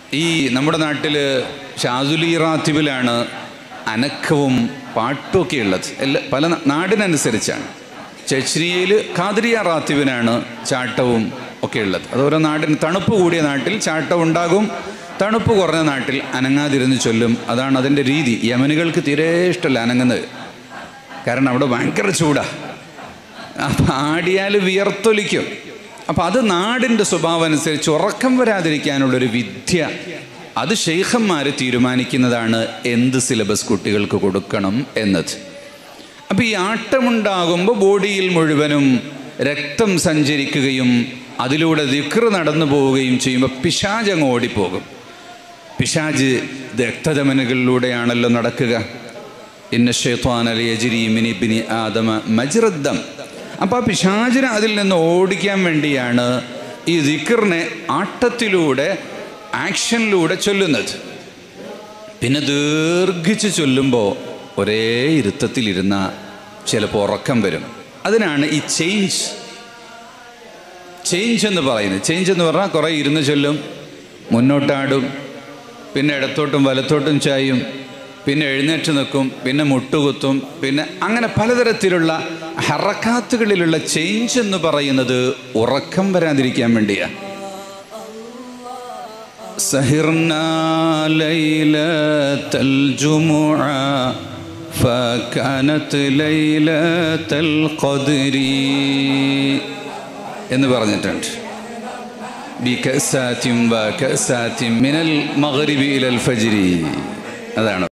ഈ നമ്മുടെ നാട്ടിൽ ഷാസുലി റാത്തിബിലാണ് അനക്കവും പാട്ടുമൊക്കെ ഉള്ളത് എല്ലാ പല നാ- നാടിനനുസരിച്ചാണ് ചെച്രിയയിൽ ഖാദിരിയ റാത്തിബിനാണ് ചാട്ടവും ഒക്കെ ഉള്ളത് അത് ഓരോ നാടിന് തണുപ്പ് കൂടിയ നാട്ടിൽ ചാട്ടം ഉണ്ടാകും തണുപ്പ് കുറഞ്ഞ നാട്ടിൽ അനങ്ങാതിരുന്ന് ചൊല്ലും അതാണ് അതിൻ്റെ രീതി യമനുകൾക്ക് തീരെ ഇഷ്ടമല്ല അനങ്ങുന്നത് കാരണം അവിടെ ഭയങ്കര ചൂടാണ് അപ്പം ആടിയാൽ വിയർത്തൊലിക്കും അപ്പം അത് നാടിൻ്റെ സ്വഭാവം അനുസരിച്ച് ഉറക്കം വരാതിരിക്കാനുള്ളൊരു വിദ്യ അത് ഷെയ്ഖന്മാർ തീരുമാനിക്കുന്നതാണ് എന്ത് സിലബസ് കുട്ടികൾക്ക് കൊടുക്കണം എന്നത് അപ്പം ഈ ആട്ടമുണ്ടാകുമ്പോൾ ബോഡിയിൽ മുഴുവനും രക്തം സഞ്ചരിക്കുകയും അതിലൂടെ ദിക്ർ നടന്നു പോവുകയും ചെയ്യുമ്പോൾ പിശാജ് അങ്ങ് ഓടിപ്പോകും പിശാജ് രക്തധമനുകളിലൂടെയാണല്ലോ നടക്കുക ഇന്ന ഷെയ്ത്വാൻ അലി അജിരി മിനി ബിനി ആദമ മജ്റദ്ദം അപ്പോൾ ആ പിശാചിനെ അതിൽ നിന്ന് ഓടിക്കാൻ വേണ്ടിയാണ് ഈ ദിക്കറിനെ ആട്ടത്തിലൂടെ ആക്ഷനിലൂടെ ചൊല്ലുന്നത് പിന്നെ ദീർഘിച്ച് ചൊല്ലുമ്പോൾ ഒരേ ഇരുത്തത്തിലിരുന്ന ചിലപ്പോൾ ഉറക്കം വരും അതിനാണ് ഈ ചേഞ്ച് ചേഞ്ച് എന്ന് പറയുന്നത് ചേഞ്ച് എന്ന് പറഞ്ഞാൽ കുറേ ഇരുന്ന് ചൊല്ലും മുന്നോട്ടാടും പിന്നെ ഇടത്തോട്ടും വലത്തോട്ടും ചായും പിന്നെ എഴുന്നേറ്റ് നിൽക്കും പിന്നെ മുട്ടുകുത്തും പിന്നെ അങ്ങനെ പലതരത്തിലുള്ള ഹറക്കാത്തുകളിലുള്ള ചേഞ്ച് എന്ന് പറയുന്നത് ഉറക്കം വരാതിരിക്കാൻ വേണ്ടിയാണ് سهرنا ليلة الجمعة فكانت ليلة القدر എന്ന് പറഞ്ഞിട്ടുണ്ട് ബികസാത്തിം വ കസാത്തിം മിനൽ മഗ്രിബി ഇലൽ ഫജ്രി അതാണ്